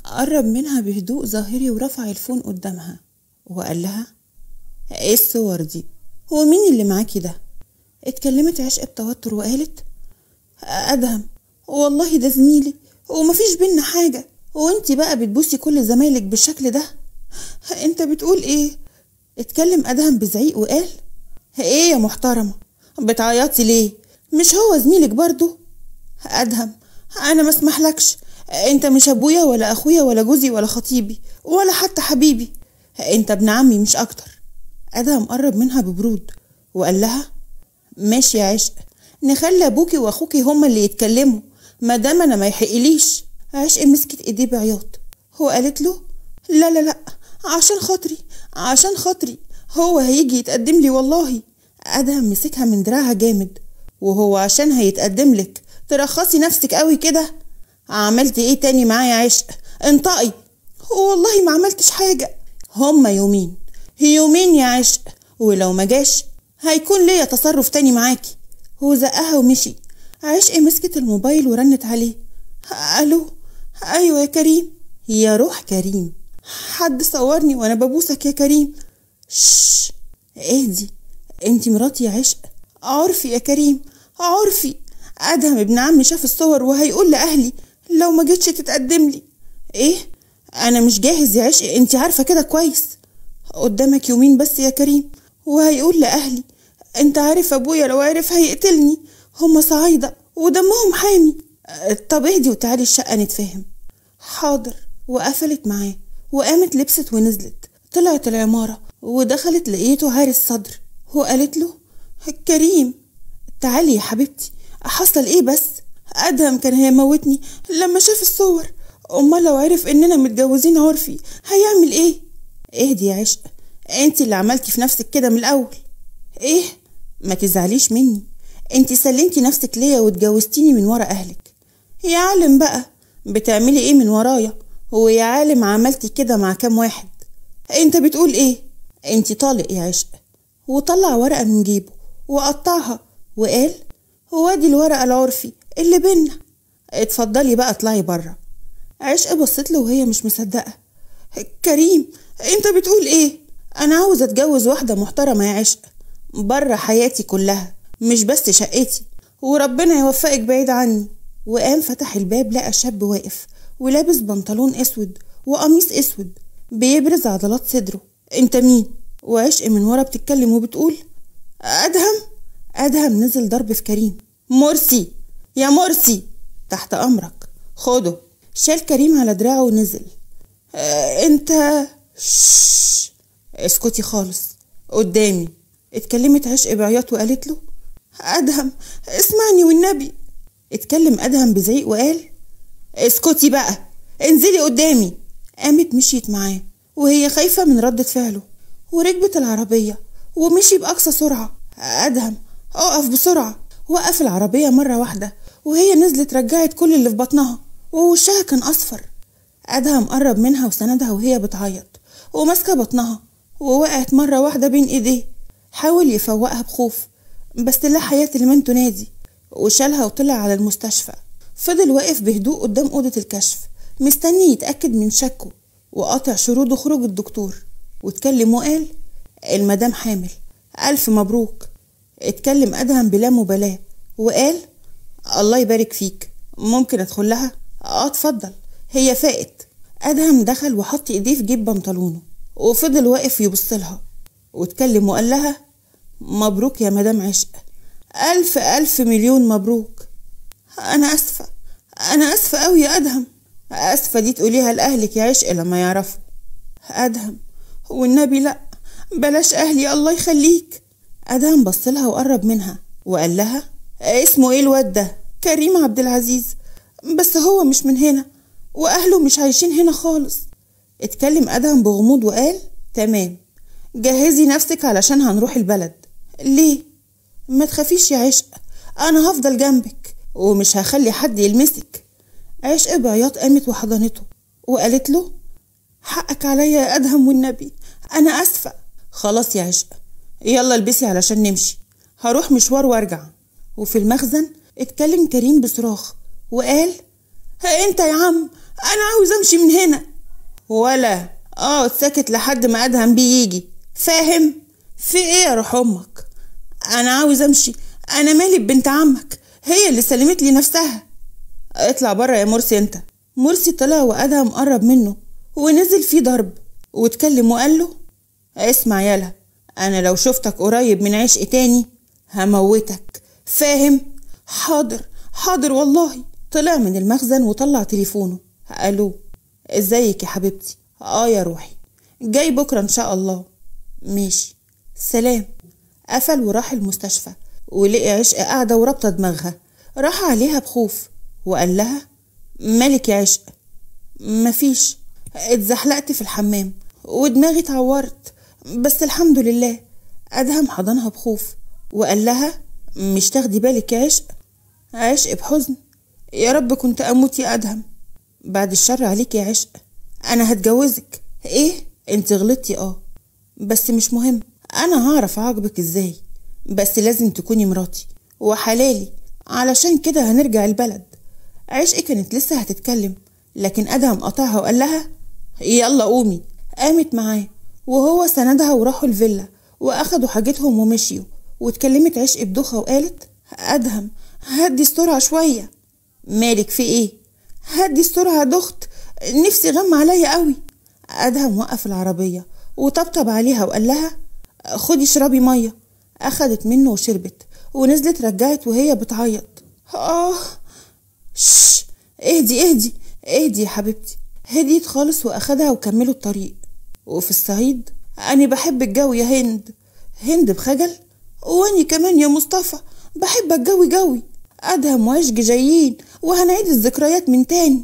قرب منها بهدوء ظاهري ورفع الفون قدامها وقال لها ايه الصور دي هو مين اللي معاكي ده اتكلمت عشق بتوتر وقالت ادهم والله ده زميلي ومفيش بينا حاجه وانت بقى بتبوسي كل زمايلك بالشكل ده انت بتقول ايه اتكلم ادهم بزعيق وقال ايه يا محترمه بتعيطي ليه مش هو زميلك برضو ادهم انا ما اسمحلكش انت مش ابويا ولا اخويا ولا جوزي ولا خطيبي ولا حتى حبيبي انت ابن عمي مش اكتر ادهم قرب منها ببرود وقال لها ماشي يا عشق نخلي ابوكي واخوكي هما اللي يتكلموا ما دام انا ما يحقليش عشق مسكت ايديه بعياط هو قالت له لا لا لا عشان خاطري عشان خاطري هو هيجي يتقدم لي والله ادهم مسكها من دراعها جامد وهو عشان هيتقدم لك ترخصي نفسك قوي كده عملتي ايه تاني معايا عشق انطقي والله ما عملتش حاجة هما يومين يومين يا عشق ولو ما جاش هيكون ليا تصرف تاني معاكي هو زقها ومشي عشق مسكت الموبايل ورنت عليه الو ايوه يا كريم يا روح كريم حد صورني وانا ببوسك يا كريم شش اهدي انتي مراتي يا عشق عرفي يا كريم عرفي ادهم ابن عمي شاف الصور وهيقول لاهلي لو ما جيتش تتقدم لي ايه انا مش جاهز يا عشق انتي عارفه كده كويس قدامك يومين بس يا كريم وهيقول لاهلي انت عارف ابويا لو عرف هيقتلني هما صعايده ودمهم حامي طب اهدي وتعالي الشقه نتفاهم حاضر وقفلت معاه وقامت لبست ونزلت طلعت العمارة ودخلت لقيته هارس صدر وقالت له كريم تعالي يا حبيبتي حصل ايه بس ادهم كان هيموتني لما شاف الصور امال لو عرف اننا متجوزين عرفي هيعمل ايه اهدي يا عشق انت اللي عملتي في نفسك كده من الاول ايه ما تزعليش مني انت سلمتي نفسك ليا واتجوزتيني من ورا اهلك يا عالم بقى بتعملي ايه من ورايا ويا عالم عملتي كده مع كام واحد انت بتقول ايه انت طالق يا عشق وطلع ورقة من جيبه وقطعها وقال هو دي الورقة العرفي اللي بينا اتفضلي بقى اطلعي بره عشق بصت له وهي مش مصدقة كريم انت بتقول ايه انا عاوز اتجوز واحدة محترمة يا عشق بره حياتي كلها مش بس شقتي وربنا يوفقك بعيد عني وقام فتح الباب لقى شاب واقف ولابس بنطلون اسود وقميص اسود بيبرز عضلات صدره انت مين وعشق من ورا بتتكلم وبتقول ادهم ادهم نزل ضرب في كريم مرسي يا مرسي تحت امرك خده شال كريم على دراعه ونزل اه انت شش اسكتي خالص قدامي اتكلمت عشق بعياط وقالت له ادهم اسمعني والنبي اتكلم ادهم بزعيق وقال اسكتي بقى انزلي قدامي قامت مشيت معاه وهي خايفة من ردة فعله وركبت العربية ومشي بأقصى سرعة أدهم أقف بسرعة وقف العربية مرة واحدة وهي نزلت رجعت كل اللي في بطنها ووشها كان أصفر أدهم قرب منها وسندها وهي بتعيط وماسكة بطنها ووقعت مرة واحدة بين إيديه حاول يفوقها بخوف بس لا حياة لمن تنادي وشالها وطلع على المستشفى فضل واقف بهدوء قدام أوضة الكشف مستني يتأكد من شكه وقاطع شروط خروج الدكتور واتكلم وقال المدام حامل ألف مبروك اتكلم أدهم بلا مبالاة وقال الله يبارك فيك ممكن أدخل لها؟ اه اتفضل هي فاقت أدهم دخل وحط إيديه في جيب بنطلونه وفضل واقف يبصلها واتكلم وقال لها مبروك يا مدام عشق ألف ألف مليون مبروك أنا أسفة أنا أسفة أوي يا أدهم أسفة دي تقوليها لأهلك يا عشق لما يعرفوا أدهم والنبي لأ بلاش أهلي الله يخليك أدهم بصلها وقرب منها وقال لها اسمه ايه الواد ده كريم عبد العزيز بس هو مش من هنا وأهله مش عايشين هنا خالص اتكلم أدهم بغموض وقال تمام جهزي نفسك علشان هنروح البلد ليه ما تخافيش يا عشق أنا هفضل جنبك ومش هخلي حد يلمسك عشق بعياط قامت وحضنته وقالت له حقك عليا يا أدهم والنبي أنا أسفة خلاص يا عشق يلا البسي علشان نمشي هروح مشوار وارجع وفي المخزن اتكلم كريم بصراخ وقال ها انت يا عم انا عاوز امشي من هنا ولا اقعد ساكت لحد ما ادهم بيه يجي فاهم في ايه يا روح امك انا عاوز امشي انا مالي ببنت عمك هي اللي سلمت لي نفسها اطلع بره يا مرسي انت مرسي طلع وادهم قرب منه ونزل فيه ضرب واتكلم وقال له اسمع يالا انا لو شفتك قريب من عشق تاني هموتك فاهم حاضر حاضر والله طلع من المخزن وطلع تليفونه الو ازيك يا حبيبتي اه يا روحي جاي بكره ان شاء الله ماشي سلام قفل وراح المستشفى ولقي عشق قاعدة ورابطة دماغها راح عليها بخوف وقال لها مالك يا عشق مفيش اتزحلقت في الحمام ودماغي اتعورت بس الحمد لله أدهم حضنها بخوف وقال لها مش تاخدي بالك يا عشق عشق بحزن يا رب كنت أموت يا أدهم بعد الشر عليك يا عشق أنا هتجوزك إيه انت غلطتي اه بس مش مهم أنا هعرف أعاقبك إزاي بس لازم تكوني مراتي وحلالي علشان كده هنرجع البلد عشق كانت لسه هتتكلم لكن أدهم قطعها وقال لها يلا قومي قامت معاه وهو سندها وراحوا الفيلا وأخدوا حاجتهم ومشيوا واتكلمت عشق بدوخة وقالت أدهم هدي السرعة شوية مالك في ايه هدي السرعة يا دخت نفسي غم عليا قوي أدهم وقف العربية وطبطب عليها وقال لها خدي اشربي مية أخدت منه وشربت ونزلت رجعت وهي بتعيط آه شش اهدي اهدي اهدي يا حبيبتي هديت خالص وأخدها وكملوا الطريق وفي الصعيد أنا بحب الجو يا هند هند بخجل وأني كمان يا مصطفى بحب الجو جوي أدهم وعشق جايين وهنعيد الذكريات من تاني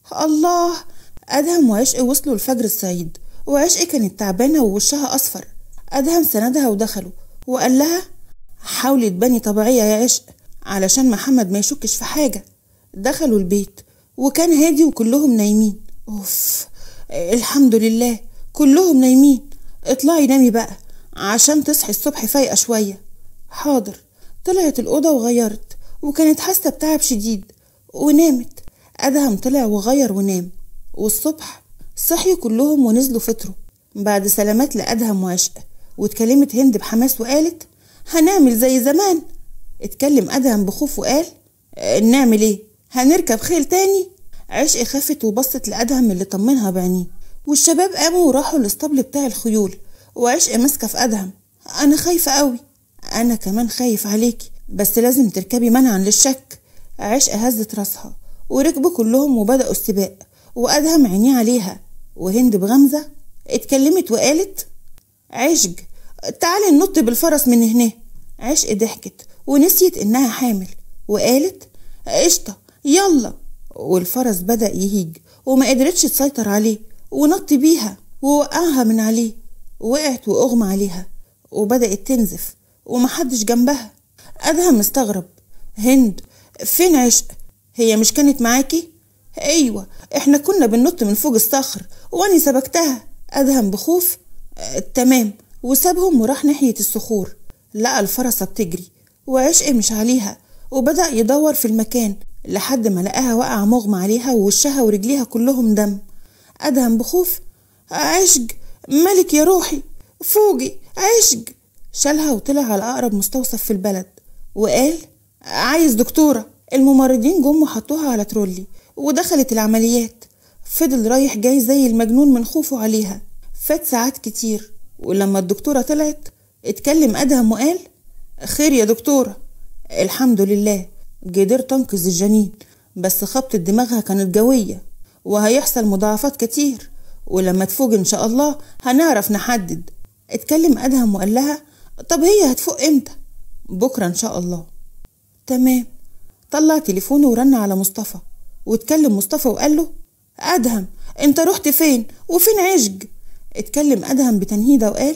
الله أدهم وعشق وصلوا الفجر السعيد وعشق كانت تعبانة ووشها أصفر أدهم سندها ودخلوا وقال لها حاولي تباني طبيعية يا عشق علشان محمد ما يشكش في حاجة دخلوا البيت وكان هادي وكلهم نايمين أوف الحمد لله كلهم نايمين اطلعي نامي بقى عشان تصحي الصبح فايقة شوية حاضر طلعت الأوضة وغيرت وكانت حاسة بتعب شديد ونامت أدهم طلع وغير ونام والصبح صحيوا كلهم ونزلوا فطروا بعد سلامات لأدهم وعشق واتكلمت هند بحماس وقالت هنعمل زي زمان اتكلم أدهم بخوف وقال اه نعمل ايه هنركب خيل تاني عشق خافت وبصت لأدهم اللي طمنها بعينيه والشباب قاموا وراحوا الاسطبل بتاع الخيول وعشق ماسكة في أدهم أنا خايفة قوي أنا كمان خايف عليكي بس لازم تركبي منعا للشك عشق هزت راسها وركبوا كلهم وبدأوا السباق وأدهم عينيه عليها وهند بغمزة اتكلمت وقالت عشق تعالي ننط بالفرس من هنا عشق ضحكت ونسيت إنها حامل وقالت قشطة يلا والفرس بدأ يهيج وما قدرتش تسيطر عليه ونط بيها ووقعها من عليه وقعت وأغمى عليها وبدأت تنزف ومحدش جنبها أدهم مستغرب هند فين عشق هي مش كانت معاكي ايوه احنا كنا بننط من فوق الصخر واني سبكتها ادهم بخوف اه تمام وسابهم وراح ناحية الصخور لقى الفرسة بتجري وعشق مش عليها وبدأ يدور في المكان لحد ما لقاها واقعة مغمى عليها ووشها ورجليها كلهم دم أدهم بخوف عشق ملك يا روحي فوقي عشق شالها وطلع على أقرب مستوصف في البلد وقال عايز دكتورة الممرضين جم وحطوها على ترولي ودخلت العمليات فضل رايح جاي زي المجنون من خوفه عليها فات ساعات كتير ولما الدكتورة طلعت اتكلم أدهم وقال خير يا دكتورة الحمد لله قدرت أنقذ الجنين بس خبطة دماغها كانت جوية وهيحصل مضاعفات كتير ولما تفوق إن شاء الله هنعرف نحدد اتكلم أدهم وقال لها طب هي هتفوق إمتى بكرة إن شاء الله تمام طلع تليفونه ورن على مصطفى واتكلم مصطفى وقال له أدهم أنت رحت فين وفين عشق اتكلم أدهم بتنهيدة وقال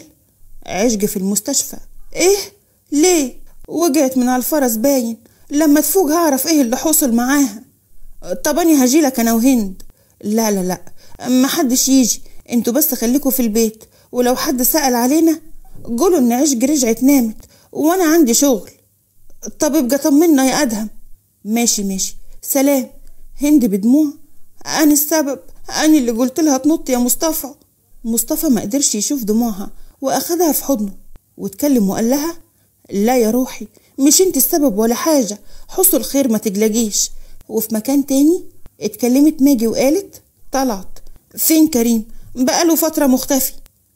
عشق في المستشفى إيه ليه وقعت من على الفرس باين لما تفوق هعرف إيه اللي حصل معاها طب أنا هجيلك أنا وهند لا لا لا محدش يجي انتوا بس خليكوا في البيت ولو حد سأل علينا قولوا إن عشق رجعت نامت وأنا عندي شغل طب ابقى طمنا يا أدهم ماشي ماشي سلام هند بدموع أنا السبب أنا اللي قلت لها تنط يا مصطفى مصطفى ما قدرش يشوف دموعها وأخدها في حضنه واتكلم وقال لها لا يا روحي مش انت السبب ولا حاجة حصل خير ما تجلجيش وفي مكان تاني اتكلمت ماجي وقالت طلعت فين كريم بقاله فترة مختفي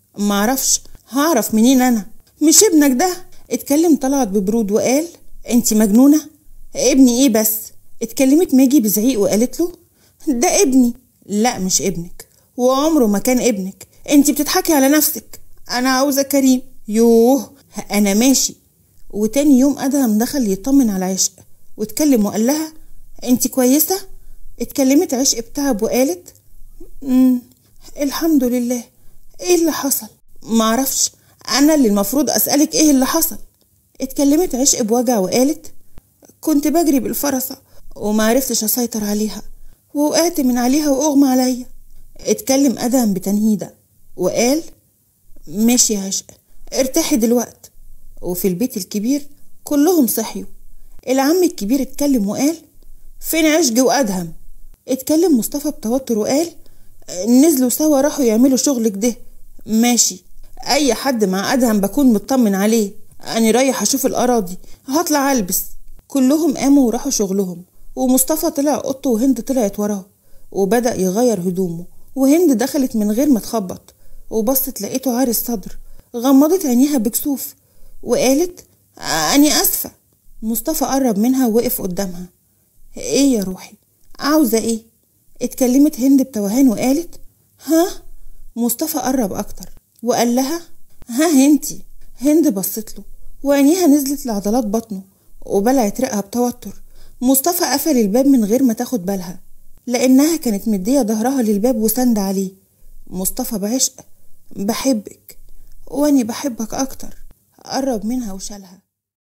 معرفش هعرف منين أنا مش ابنك ده اتكلم طلعت ببرود وقال انت مجنونة ابني ايه بس اتكلمت ماجي بزعيق وقالت له ده ابني لا مش ابنك وعمره ما كان ابنك انت بتضحكي على نفسك انا عاوزة كريم يوه انا ماشي وتاني يوم ادهم دخل يطمن على عشق واتكلم وقال لها انت كويسة اتكلمت عشق بتعب وقالت امم الحمد لله ايه اللي حصل معرفش انا اللي المفروض اسألك ايه اللي حصل اتكلمت عشق بوجع وقالت كنت بجري بالفرسة ومعرفتش اسيطر عليها ووقعت من عليها واغمى عليا اتكلم ادهم بتنهيدة وقال ماشي يا عشق ارتاحي دلوقت وفي البيت الكبير كلهم صحيوا العم الكبير اتكلم وقال فين عشق وادهم اتكلم مصطفى بتوتر وقال نزلوا سوا راحوا يعملوا شغل كده ماشي اي حد مع ادهم بكون مطمن عليه انا رايح اشوف الاراضي هطلع البس كلهم قاموا وراحوا شغلهم ومصطفى طلع اوضته وهند طلعت وراه وبدأ يغير هدومه وهند دخلت من غير ما تخبط وبصت لقيته عاري الصدر غمضت عينيها بكسوف وقالت أني آسفة مصطفى قرب منها ووقف قدامها إيه يا روحي عاوزة إيه اتكلمت هند بتوهان وقالت ها مصطفى قرب أكتر وقال لها ها هنتي هند بصت له وعينيها نزلت لعضلات بطنه وبلعت رقها بتوتر مصطفى قفل الباب من غير ما تاخد بالها لأنها كانت مدية ظهرها للباب وسند عليه مصطفى بعشق بحبك واني بحبك أكتر قرب منها وشالها